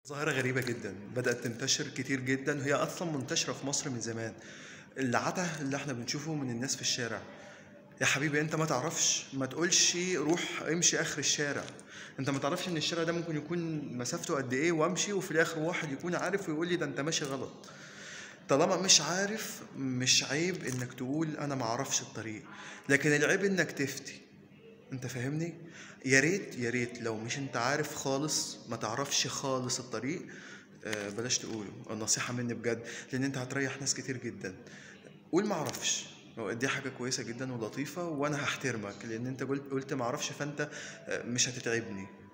ظاهرة غريبة جدا بدأت تنتشر كتير جدا وهي أصلا منتشرة في مصر من زمان العته اللي احنا بنشوفه من الناس في الشارع يا حبيبي انت ما تعرفش ما تقولش روح امشي اخر الشارع انت ما تعرفش ان الشارع ده ممكن يكون مسافته قد ايه وامشي وفي الاخر واحد يكون عارف ويقول لي ده انت ماشي غلط طالما مش عارف مش عيب انك تقول انا ما اعرفش الطريق لكن العيب انك تفتي انت فاهمني يا ريت يا ريت لو مش انت عارف خالص ما تعرفش خالص الطريق آه، بلاش تقوله النصيحة مني بجد لان انت هتريح ناس كتير جدا قول ما اعرفش هو دي حاجة كويسة جدا ولطيفة وانا هحترمك لان انت قلت قلت ما اعرفش فانت آه، مش هتتعبني